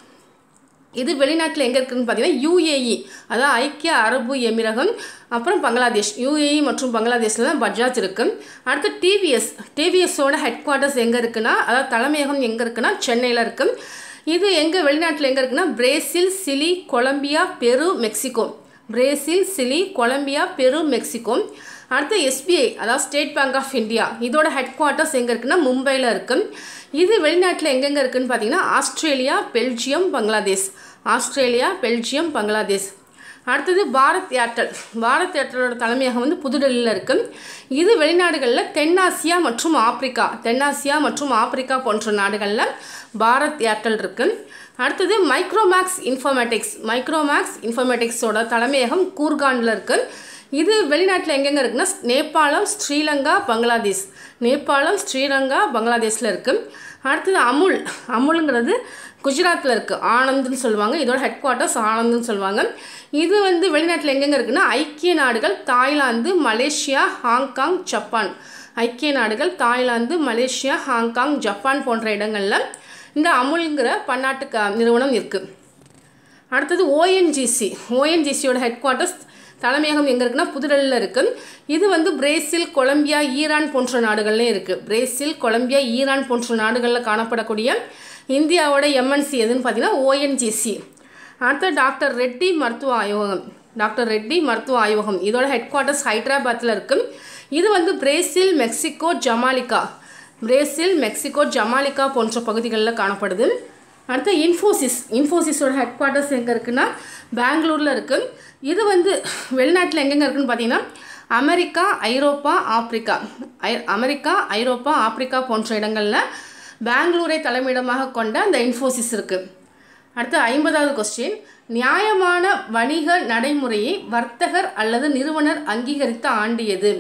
இது வெளிநாட்டில் எங்கே இருக்குதுன்னு பார்த்தீங்கன்னா யூஏஇ அதாவது ஐக்கிய அரபு எமிரகம் அப்புறம் பங்களாதேஷ் யூஏஇ மற்றும் பங்களாதேஷில் தான் பஜாஜ் இருக்குது அடுத்து டிவிஎஸ் டிவிஎஸோட ஹெட் குவார்ட்டர்ஸ் எங்கே இருக்குன்னா அதாவது தலைமையகம் எங்கே இருக்குன்னா சென்னையில் இருக்குது இது எங்கே வெளிநாட்டில் எங்கே இருக்குன்னா Brazil Chile Colombia Peru Mexico Brazil Chile Colombia Peru Mexico அடுத்து எஸ்பிஐ அதாவது ஸ்டேட் பேங்க் ஆஃப் இந்தியா இதோட ஹெட் குவார்ட்டர்ஸ் எங்கே இருக்குன்னா மும்பையில் இருக்குது இது வெளிநாட்டில் எங்கெங்கே இருக்குதுன்னு பார்த்தீங்கன்னா Australia Belgium Bangladesh Australia Belgium Bangladesh அடுத்தது பாரத் ஏர்டெல் பாரத் ஏர்டெலோட தலைமையகம் வந்து புதுடெல்லியில் இருக்குது இது வெளிநாடுகளில் தென்னாசியா மற்றும் ஆப்பிரிக்கா தென்னாசியா மற்றும் ஆப்பிரிக்கா போன்ற நாடுகளில் பாரத் ஏர்டெல் இருக்குது அடுத்தது மைக்ரோமேக்ஸ் இன்ஃபர்மேட்டிக்ஸ் மைக்ரோமேக்ஸ் இன்ஃபர்மேட்டிக்ஸோட தலைமையகம் கூர்கானில் இருக்குது இது வெளிநாட்டில் எங்கெங்கே இருக்குன்னா நேபாளம் ஸ்ரீலங்கா பங்களாதேஷ் நேபாளம் ஸ்ரீலங்கா பங்களாதேஷில் இருக்குது அடுத்தது அமுல் அமுலுங்கிறது குஜராத்தில் இருக்குது ஆனந்த்னு சொல்லுவாங்க இதோட ஹெட் குவார்ட்டர்ஸ் ஆனந்த்னு சொல்லுவாங்க இது வந்து வெளிநாட்டில் எங்கெங்கே இருக்குன்னா ஐக்கிய நாடுகள் தாய்லாந்து மலேசியா ஹாங்காங் ஜப்பான் ஐக்கிய நாடுகள் தாய்லாந்து மலேசியா ஹாங்காங் ஜப்பான் போன்ற இடங்களில் இந்த அமுல்ங்கிற பன்னாட்டு க நிறுவனம் இருக்குது அடுத்தது ஓஎன்ஜிசி ஓஎன்ஜிசியோட ஹெட் குவார்ட்டர்ஸ் தலைமையகம் எங்கே இருக்குன்னா புதுடெல்லியில் இருக்குது இது வந்து பிரேசில் கொலம்பியா ஈரான் போன்ற நாடுகள்லேயும் இருக்குது பிரேசில் கொலம்பியா ஈரான் போன்ற நாடுகளில் காணப்படக்கூடிய இந்தியாவோட எம்என்சி எதுன்னு பார்த்தீங்கன்னா ஓஎன்ஜிசி அடுத்து டாக்டர் ரெட்டி மருத்துவ ஆய்வகம் டாக்டர் ரெட்டி மருத்துவ ஆய்வகம் இதோட ஹெட் குவார்ட்டர்ஸ் ஹைதராபாத்தில் இருக்குது இது வந்து Brazil Mexico Jamaica Brazil Mexico Jamaica போன்ற பகுதிகளில் காணப்படுது அடுத்து இன்ஃபோசிஸ் இன்ஃபோசிஸோட ஹெட் குவார்ட்டர்ஸ் எங்கே இருக்குன்னா பெங்களூரில் இருக்குது இது வந்து வெளிநாட்டில் எங்கெங்கே இருக்குன்னு பார்த்தீங்கன்னா அமெரிக்கா ஐரோப்பா ஆப்பிரிக்கா ஐ அமெரிக்கா ஐரோப்பா ஆப்பிரிக்கா போன்ற இடங்களில் பெங்களூரை தலைமையிடமாக கொண்ட அந்த இன்ஃபோசிஸ் இருக்குது அடுத்து ஐம்பதாவது கொஸ்டின் நியாயமான வணிக நடைமுறையை வர்த்தகர் அல்லது நிறுவனர் அங்கீகரித்த ஆண்டு எது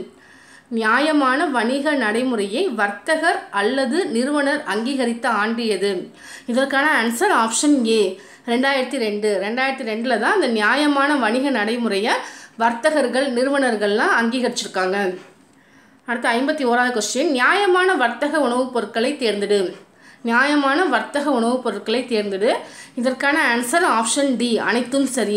நியாயமான வணிக நடைமுறையை வர்த்தகர் அல்லது நிறுவனர் அங்கீகரித்த ஆண்டு எது இதற்கான ஆன்சர் ஆப்ஷன் ஏ ரெண்டாயிரத்தி ரெண்டு ரெண்டாயிரத்தி ரெண்டில் தான் அந்த நியாயமான வணிக நடைமுறையை வர்த்தகர்கள் நிறுவனர்கள்லாம் அங்கீகரிச்சிருக்காங்க அடுத்து ஐம்பத்தி ஓராவது கொஸ்டின் நியாயமான வர்த்தக உணவுப் பொருட்களை தேர்ந்தெடு நியாயமான வர்த்தக உணவுப் பொருட்களை தேர்ந்தெடு இதற்கான ஆன்சர் ஆப்ஷன் டி அனைத்தும் சரி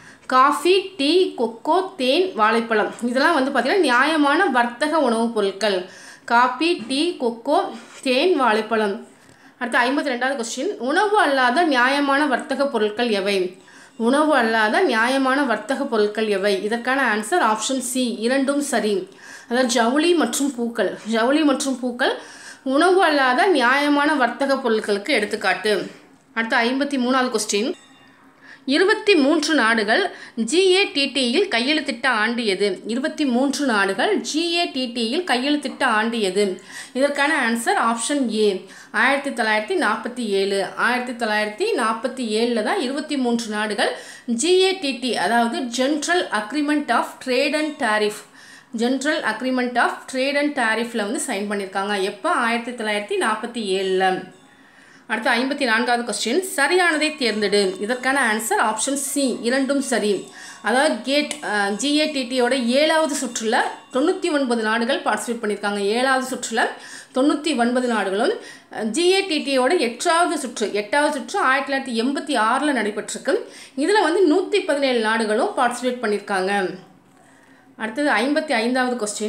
காஃபி டீ கொக்கோ தேன் வாழைப்பழம் இதெல்லாம் வந்து பார்த்திங்கன்னா நியாயமான வர்த்தக உணவுப் பொருட்கள் காபி டீ கொக்கோ தேன் வாழைப்பழம் அடுத்து ஐம்பத்தி ரெண்டாவது கொஸ்டின் உணவு அல்லாத நியாயமான வர்த்தக பொருட்கள் எவை உணவு அல்லாத நியாயமான வர்த்தக பொருட்கள் எவை இதற்கான ஆன்சர் ஆப்ஷன் சி இரண்டும் சரி அதாவது ஜவுளி மற்றும் பூக்கள் ஜவுளி மற்றும் பூக்கள் உணவு அல்லாத நியாயமான வர்த்தக பொருட்களுக்கு எடுத்துக்காட்டு அடுத்து ஐம்பத்தி மூணாவது கொஸ்டின் இருபத்தி மூன்று நாடுகள் ஜிஏடிடியில் கையெழுத்திட்ட ஆண்டு எது இருபத்தி மூன்று நாடுகள் ஜிஏடிடியில் கையெழுத்திட்ட ஆண்டு எது இதற்கான ஆன்சர் ஆப்ஷன் ஏ ஆயிரத்தி தொள்ளாயிரத்தி நாற்பத்தி ஏழு ஆயிரத்தி தொள்ளாயிரத்தி நாற்பத்தி ஏழில் தான் இருபத்தி மூன்று நாடுகள் ஜிஏடிடி அதாவது general agreement of trade and tariff general agreement of trade and டாரிஃபில் வந்து சைன் பண்ணியிருக்காங்க எப்போ ஆயிரத்தி தொள்ளாயிரத்தி நாற்பத்தி ஏழில் அடுத்து ஐம்பத்தி நான்காவது கொஸ்டின் சரியானதை தேர்ந்தெடு இதற்கான ஆன்சர் ஆப்ஷன் சி இரண்டும் சரி அதாவது கேட் ஜிஏடிடியோட ஏழாவது சுற்றில் தொண்ணூற்றி ஒன்பது நாடுகள் பார்ட்டிசிபேட் பண்ணியிருக்காங்க ஏழாவது சுற்றில் தொண்ணூற்றி ஒன்பது நாடுகளும் ஜிஏடிடியோட எட்டாவது சுற்று எட்டாவது சுற்று ஆயிரத்தி தொள்ளாயிரத்தி எண்பத்தி ஆறில் நடைபெற்றிருக்கு இதில் வந்து நூற்றி பதினேழு நாடுகளும் பார்ட்டிசிபேட் பண்ணியிருக்காங்க அடுத்தது ஐம்பத்தி ஐந்தாவது கொஸ்டின்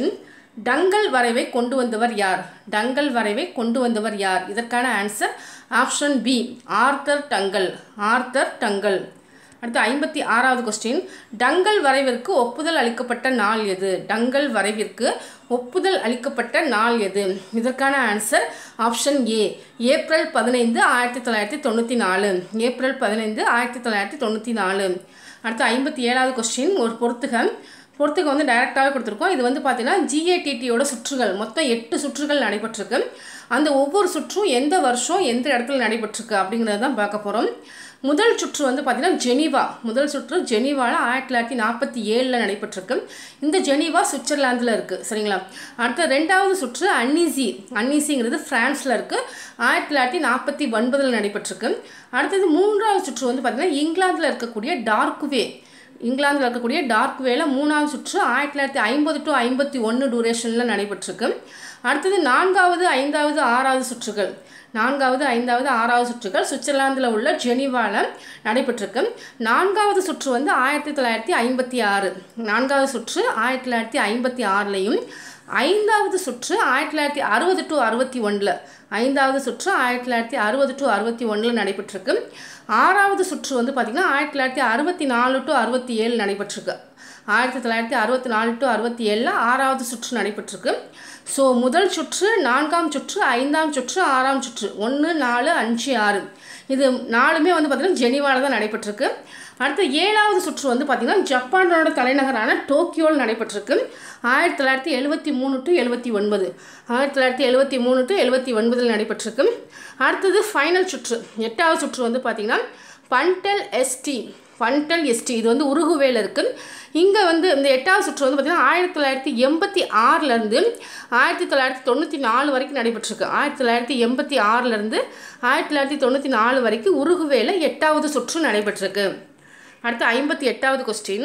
டங்கல் வரைவை கொண்டு வந்தவர் யார் டங்கல் வரைவை கொண்டு வந்தவர் யார் இதற்கான answer option B Arthur Dunkel Arthur Dunkel அடுத்து ஐம்பத்தி ஆறாவது கொஸ்டின் டங்கல் வரைவிற்கு ஒப்புதல் அளிக்கப்பட்ட நாள் எது டங்கல் வரைவிற்கு ஒப்புதல் அளிக்கப்பட்ட நாள் எது இதற்கான ஆன்சர் ஆப்ஷன் ஏ ஏப்ரல் பதினைந்து ஆயிரத்தி தொள்ளாயிரத்தி தொண்ணூற்றி நாலு ஏப்ரல் பதினைந்து ஆயிரத்தி தொள்ளாயிரத்தி தொண்ணூற்றி நாலு அடுத்து ஐம்பத்தி ஏழாவது கொஸ்டின் ஒரு பொறுத்துக பொறுத்துக்க வந்து டைரெக்டாகவே கொடுத்துருக்கோம் இது வந்து பார்த்தீங்கன்னா ஜிஏடிடியோட சுற்றுகள் மொத்தம் எட்டு சுற்றுகள் நடைபெற்றிருக்கு அந்த ஒவ்வொரு சுற்றும் எந்த வருஷம் எந்த இடத்துல நடைபெற்றிருக்கு அப்படிங்கிறத தான் பார்க்க போகிறோம் முதல் சுற்று வந்து பார்த்திங்கன்னா ஜெனீவா முதல் சுற்று ஜெனீவாவில் ஆயிரத்தி தொள்ளாயிரத்தி நாற்பத்தி ஏழில் நடைபெற்றிருக்கு இந்த ஜெனீவா சுவிட்சர்லாந்தில் இருக்குது சரிங்களா அடுத்த ரெண்டாவது சுற்று அன்னீசி அன்னீசிங்கிறது ஃப்ரான்ஸில் இருக்குது ஆயிரத்தி தொள்ளாயிரத்தி நாற்பத்தி ஒன்பதில் நடைபெற்றிருக்கு அடுத்தது மூன்றாவது சுற்று வந்து பார்த்திங்கன்னா இங்கிலாந்தில் இருக்கக்கூடிய டார்க்வே இங்கிலாந்தில் இருக்கக்கூடிய டார்க் வேல மூணாவது சுற்று ஆயிரத்தி தொள்ளாயிரத்தி ஐம்பது டு ஐம்பத்தி ஒன்று டூரேஷனில் நடைபெற்றிருக்கு அடுத்தது நான்காவது ஐந்தாவது ஆறாவது சுற்றுகள் நான்காவது ஐந்தாவது ஆறாவது சுற்றுகள் சுவிட்சர்லாந்தில் உள்ள ஜெனீவாவில் நடைபெற்றிருக்கு நான்காவது சுற்று வந்து ஆயிரத்தி தொள்ளாயிரத்தி ஐம்பத்தி ஆறு நான்காவது சுற்று ஆயிரத்தி தொள்ளாயிரத்தி ஐம்பத்தி ஆறுலையும் ஐந்தாவது சுற்று ஆயிரத்தி தொள்ளாயிரத்தி அறுபது டு அறுபத்தி ஒன்றில் ஐந்தாவது சுற்று ஆயிரத்தி தொள்ளாயிரத்தி அறுபது டு அறுபத்தி ஒன்றில் நடைபெற்றிருக்கு ஆறாவது சுற்று வந்து பார்த்திங்கன்னா ஆயிரத்தி தொள்ளாயிரத்தி அறுபத்தி நாலு டு அறுபத்தி ஏழு நடைபெற்றிருக்கு ஆயிரத்தி தொள்ளாயிரத்தி அறுபத்தி நாலு டு அறுபத்தி ஏழில் ஆறாவது சுற்று நடைபெற்றிருக்கு ஸோ முதல் சுற்று நான்காம் சுற்று ஐந்தாம் சுற்று ஆறாம் சுற்று ஒன்று நாலு அஞ்சு ஆறு இது நாலுமே வந்து பார்த்திங்கன்னா ஜெனிவாவில் தான் நடைபெற்றிருக்கு அடுத்து ஏழாவது சுற்று வந்து பார்த்திங்கன்னா ஜப்பானோட தலைநகரான டோக்கியோவில் நடைபெற்றிருக்கு ஆயிரத்தி தொள்ளாயிரத்தி எழுபத்தி மூணு டு எழுபத்தி ஒன்பது ஆயிரத்தி தொள்ளாயிரத்தி எழுபத்தி மூணு டு எழுபத்தி ஒன்பதில் நடைபெற்றிருக்கு அடுத்தது ஃபைனல் சுற்று எட்டாவது சுற்று வந்து பார்த்திங்கன்னா பண்டல் எஸ்டி பண்டல் எஸ்டி இது வந்து உருகுவேல இருக்குது இங்கே வந்து இந்த எட்டாவது சுற்று வந்து பார்த்திங்கன்னா ஆயிரத்தி தொள்ளாயிரத்தி எண்பத்தி ஆறுலேருந்து ஆயிரத்தி தொள்ளாயிரத்தி தொண்ணூற்றி நாலு வரைக்கும் நடைபெற்றிருக்கு ஆயிரத்தி தொள்ளாயிரத்தி எண்பத்தி ஆறுலேருந்து ஆயிரத்தி தொள்ளாயிரத்தி தொண்ணூற்றி நாலு வரைக்கும் உருகுவேல எட்டாவது சுற்று நடைபெற்றிருக்கு அடுத்து ஐம்பத்தி எட்டாவது கொஸ்டின்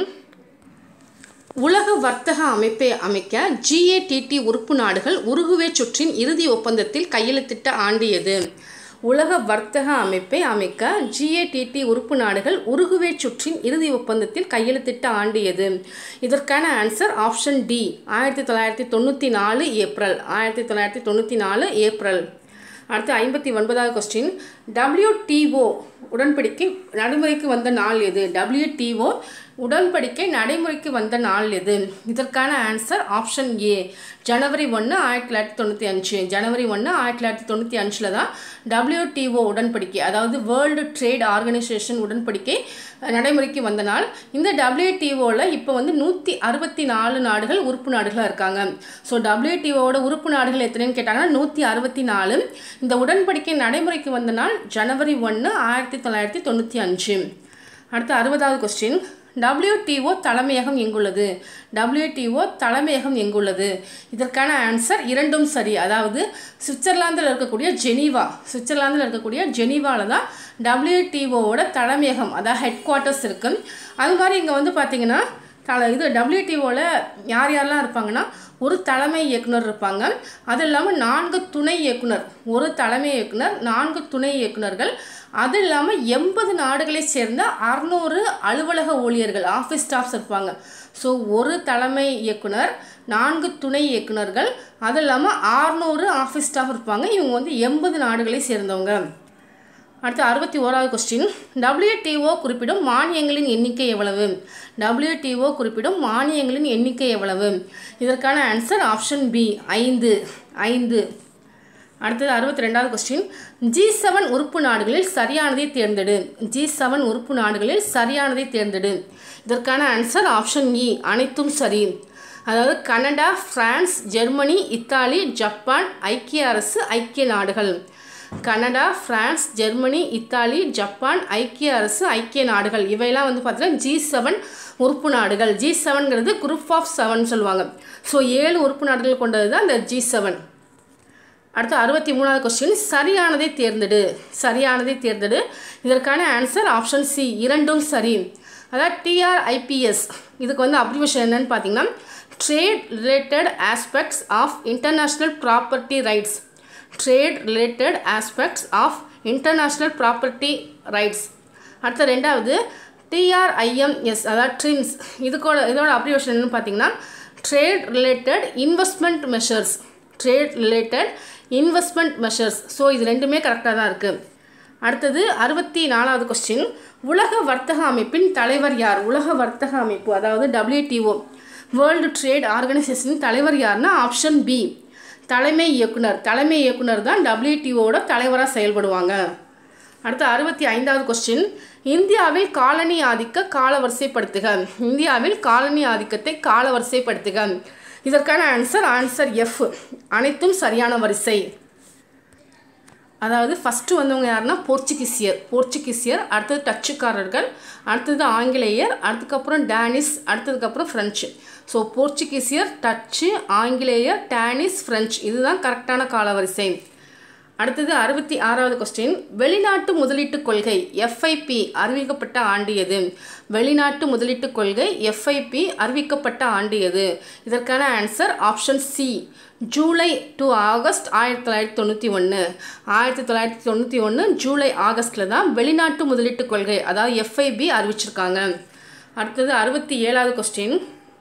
உலக வர்த்தக அமைப்பை அமைக்க ஜிஏடிடி உறுப்பு நாடுகள் உருகுவே சுற்றின் இறுதி ஒப்பந்தத்தில் கையெழுத்திட்ட ஆண்டு எது உலக வர்த்தக அமைப்பை அமைக்க ஜிஏடிடி உறுப்பு நாடுகள் உருகுவே சுற்றின் இறுதி ஒப்பந்தத்தில் கையெழுத்திட்ட ஆண்டு எது இதற்கான ஆன்சர் ஆப்ஷன் டி ஆயிரத்தி தொள்ளாயிரத்தி தொண்ணூற்றி நாலு ஏப்ரல் ஆயிரத்தி தொள்ளாயிரத்தி தொண்ணூற்றி நாலு ஏப்ரல் அடுத்து ஐம்பத்தி ஒன்பதாவது கொஸ்டின் டபிள்யூடிஓ உடன்படிக்கை நடைமுறைக்கு வந்த நாள் எது டபிள்யூடிஓ உடன்படிக்கை நடைமுறைக்கு வந்த நாள் எது இதற்கான ஆன்சர் ஆப்ஷன் ஏ ஜனவரி ஒன்று ஆயிரத்தி தொள்ளாயிரத்தி தொண்ணூற்றி அஞ்சு ஜனவரி ஒன்று ஆயிரத்தி தொள்ளாயிரத்தி தொண்ணூற்றி அஞ்சில் தான் டபிள்யூடிஓ உடன்படிக்கை அதாவது வேர்ல்டு ட்ரேட் ஆர்கனைசேஷன் உடன்படிக்கை நடைமுறைக்கு வந்த நாள் இந்த டபிள்யூடிஓவில் இப்போ வந்து நூற்றி அறுபத்தி நாலு நாடுகள் உறுப்பு நாடுகளாக இருக்காங்க ஸோ டபிள்யூடிஓவோட உறுப்பு நாடுகள் எத்தனைன்னு கேட்டாங்கன்னா நூற்றி அறுபத்தி நாலு இந்த உடன்படிக்கை நடைமுறைக்கு வந்த நாள் ஜனவரி ஒன்று ஆயிரத்தி தொள்ளாயிரத்தி தொண்ணூற்றி அஞ்சு அடுத்து அறுபதாவது கொஸ்டின் டபிள்யூடிஓ தலைமையகம் எங்குள்ளது டபிள்யூடிஓ தலைமையகம் எங்குள்ளது இதற்கான ஆன்சர் இரண்டும் சரி அதாவது சுவிட்சர்லாந்தில் இருக்கக்கூடிய ஜெனீவா சுவிட்சர்லாந்தில் இருக்கக்கூடிய ஜெனீவாவில் தான் டபிள்யூடிஓவோட தலைமையகம் அதாவது ஹெட் குவார்ட்டர்ஸ் இருக்குது அது மாதிரி இங்கே வந்து பார்த்திங்கன்னா தலை இது டபிள்யூடிஓவில் யார் யாரெல்லாம் இருப்பாங்கன்னா ஒரு தலைமை இயக்குனர் இருப்பாங்க அது இல்லாமல் நான்கு துணை இயக்குனர் ஒரு தலைமை இயக்குனர் நான்கு துணை இயக்குனர்கள் அது இல்லாமல் எண்பது நாடுகளை சேர்ந்த அறநூறு அலுவலக ஊழியர்கள் ஆஃபீஸ் ஸ்டாஃப்ஸ் இருப்பாங்க ஸோ ஒரு தலைமை இயக்குனர் நான்கு துணை இயக்குனர்கள் அது இல்லாமல் ஆறுநூறு ஆஃபீஸ் ஸ்டாஃப் இருப்பாங்க இவங்க வந்து எண்பது நாடுகளை சேர்ந்தவங்க அடுத்து அறுபத்தி ஓராவது கொஸ்டின் டபிள்யூடிஓ குறிப்பிடும் மானியங்களின் எண்ணிக்கை எவ்வளவு டபிள்யூடிஓ குறிப்பிடும் மானியங்களின் எண்ணிக்கை எவ்வளவு இதற்கான ஆன்சர் ஆப்ஷன் பி ஐந்து ஐந்து அடுத்தது அறுபத்தி ரெண்டாவது கொஸ்டின் ஜி செவன் உறுப்பு நாடுகளில் சரியானதை தேர்ந்தெடு ஜி செவன் உறுப்பு நாடுகளில் சரியானதை தேர்ந்தெடு இதற்கான ஆன்சர் ஆப்ஷன் இ அனைத்தும் சரி அதாவது Canada France Germany Italy Japan ஐக்கிய அரசு ஐக்கிய நாடுகள் Canada France Germany Italy Japan ஐக்கிய அரசு ஐக்கிய நாடுகள் இவையெல்லாம் வந்து பார்த்தீங்கன்னா ஜி செவன் உறுப்பு நாடுகள் ஜி செவன்கிறது குரூப் ஆஃப் செவன் சொல்லுவாங்க ஸோ ஏழு உறுப்பு நாடுகள் கொண்டது தான் இந்த ஜி செவன் அடுத்து அறுபத்தி மூணாவது கொஸ்டின் சரியானதை தேர்ந்தெடு சரியானதை தேர்ந்தெடு இதற்கான ஆன்சர் ஆப்ஷன் சி இரண்டும் சரி அதாவது டிஆர்ஐபிஎஸ் இதுக்கு வந்து அப்ரிவேஷன் என்னன்னு பார்த்தீங்கன்னா trade related aspects of international property rights trade related aspects of international property rights அடுத்த ரெண்டாவது டிஆர்ஐஎம்எஸ் அதாவது ட்ரிம்ஸ் இதுக்கோட இதோட அப்ரிவேஷன் என்னன்னு பார்த்தீங்கன்னா trade related investment measures trade related investment measures so இது ரெண்டுமே கரெக்டாக தான் இருக்குது அடுத்தது அறுபத்தி நாலாவது கொஸ்டின் உலக வர்த்தக அமைப்பின் தலைவர் யார் உலக வர்த்தக அமைப்பு அதாவது டபிள்யூடிஓ வேர்ல்டு ட்ரேட் ஆர்கனைசேஷன் தலைவர் யாருன்னா ஆப்ஷன் பி தலைமை இயக்குனர் தலைமை இயக்குனர் தான் டபிள்யூடிஓட தலைவராக செயல்படுவாங்க அடுத்து அறுபத்தி ஐந்தாவது கொஸ்டின் இந்தியாவில் காலனி ஆதிக்க காலவரிசைப்படுத்துக இந்தியாவில் காலனி ஆதிக்கத்தை காலவரிசைப்படுத்துக இதற்கான ஆன்சர் ஆன்சர் எஃப் அனைத்தும் சரியான வரிசை அதாவது ஃபஸ்ட்டு வந்தவங்க யாருன்னா போர்ச்சுகீசியர் போர்ச்சுகீசியர் அடுத்தது டச்சுக்காரர்கள் அடுத்தது ஆங்கிலேயர் அதுக்கப்புறம் டேனிஸ் அடுத்ததுக்கப்புறம் ஃப்ரெஞ்சு ஸோ போர்ச்சுகீசியர் டச்சு ஆங்கிலேயர் டேனிஸ் ஃப்ரெஞ்சு இதுதான் கரெக்டான காலவரிசை அடுத்தது அறுபத்தி ஆறாவது கொஸ்டின் வெளிநாட்டு முதலீட்டு கொள்கை எஃப்ஐபி அறிவிக்கப்பட்ட ஆண்டு எது வெளிநாட்டு முதலீட்டு கொள்கை எஃப்ஐபி அறிவிக்கப்பட்ட ஆண்டு எது இதற்கான answer option C July to August ஆயிரத்தி தொள்ளாயிரத்தி தொண்ணூற்றி ஒன்று ஆயிரத்தி தொள்ளாயிரத்தி தொண்ணூற்றி ஒன்று ஜூலை ஆகஸ்ட்டில் தான் வெளிநாட்டு முதலீட்டு கொள்கை அதாவது எஃப்ஐபி அறிவிச்சிருக்காங்க அடுத்தது அறுபத்தி ஏழாவது கொஸ்டின்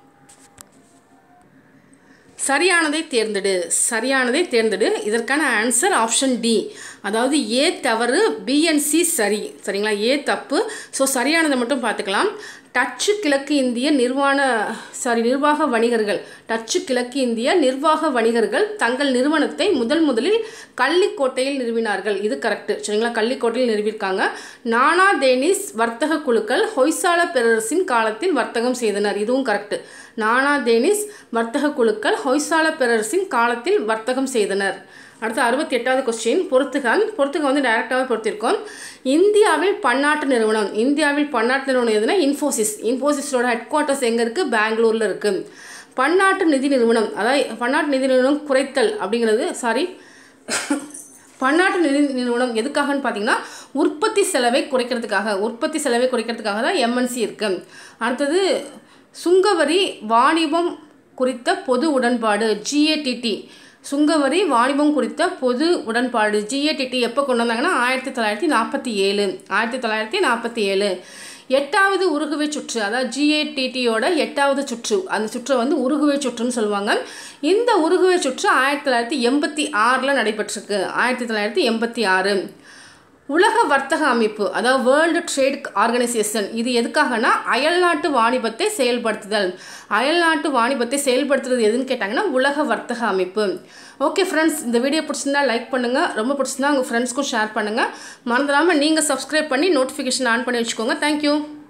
சரியானதை தேர்ந்தெடு சரியானதை தேர்ந்தெடு இதற்கான ஆன்சர் ஆப்ஷன் டி அதாவது ஏ தவறு பிஎன்சி சரி சரிங்களா ஏ தப்பு ஸோ சரியானதை மட்டும் பார்த்துக்கலாம் டச்சு கிழக்கு இந்திய நிர்வாண சாரி நிர்வாக வணிகர்கள் டச்சு கிழக்கு இந்திய நிர்வாக வணிகர்கள் தங்கள் நிறுவனத்தை முதல் முதலில் கள்ளிக்கோட்டையில் நிறுவினார்கள் இது கரெக்டு சரிங்களா கள்ளிக்கோட்டையில் நிறுவியிருக்காங்க நானா டேனிஸ் வர்த்தக குழுக்கள் ஹொய்சால பேரரசின் காலத்தில் வர்த்தகம் செய்தனர் இதுவும் கரெக்டு நானா டேனிஸ் வர்த்தக குழுக்கள் ஹொய்சால பேரரசின் காலத்தில் வர்த்தகம் செய்தனர் அடுத்து அறுபத்தி எட்டாவது கொஸ்டின் பொறுத்துக பொறுத்துக வந்து டைரெக்டாகவே பொறுத்திருக்கோம் இந்தியாவில் பன்னாட்டு நிறுவனம் இந்தியாவில் பன்னாட்டு நிறுவனம் எதுனா இன்ஃபோசிஸ் இன்ஃபோசிஸோட ஹெட் குவார்ட்டர்ஸ் எங்கே இருக்குது பெங்களூரில் இருக்குது பன்னாட்டு நிதி நிறுவனம் அதாவது பன்னாட்டு நிதி நிறுவனம் குறைத்தல் அப்படிங்கிறது சாரி பன்னாட்டு நிதி நிறுவனம் எதுக்காகன்னு பார்த்தீங்கன்னா உற்பத்தி செலவை குறைக்கிறதுக்காக உற்பத்தி செலவை குறைக்கிறதுக்காக தான் எம்என்சி இருக்குது அடுத்தது சுங்கவரி வாணிபம் குறித்த பொது உடன்பாடு ஜிஏடிடி சுங்கவரி வாணிபம் குறித்த பொது உடன்பாடு ஜிஏடிடி எப்போ கொண்டு வந்தாங்கன்னா ஆயிரத்தி தொள்ளாயிரத்தி நாற்பத்தி ஏழு ஆயிரத்தி தொள்ளாயிரத்தி நாற்பத்தி ஏழு எட்டாவது உருகுவை சுற்று அதாவது ஜிஏடிடியோட எட்டாவது சுற்று அந்த சுற்றை வந்து உருகுவை சுற்றுன்னு சொல்லுவாங்க இந்த உருகுவை சுற்று ஆயிரத்தி தொள்ளாயிரத்தி எண்பத்தி ஆறில் நடைபெற்றிருக்கு ஆயிரத்தி தொள்ளாயிரத்தி எண்பத்தி ஆறு உலக வர்த்தக அமைப்பு அதாவது வேர்ல்டு ட்ரேட் ஆர்கனைசேஷன் இது எதுக்காகனா அயல்நாட்டு வாணிபத்தை செயல்படுத்துதல் அயல்நாட்டு வாணிபத்தை செயல்படுத்துறது எதுன்னு கேட்டாங்கன்னா உலக வர்த்தக அமைப்பு ஓகே ஃப்ரெண்ட்ஸ் இந்த வீடியோ பிடிச்சிருந்தா லைக் பண்ணுங்கள் ரொம்ப பிடிச்சிருந்தா உங்கள் ஃப்ரெண்ட்ஸ்க்கும் ஷேர் பண்ணுங்கள் மறந்துடாமல் நீங்கள் சப்ஸ்கிரைப் பண்ணி நோட்டிஃபிகேஷன் ஆன் பண்ணி வச்சுக்கோங்க தேங்க்யூ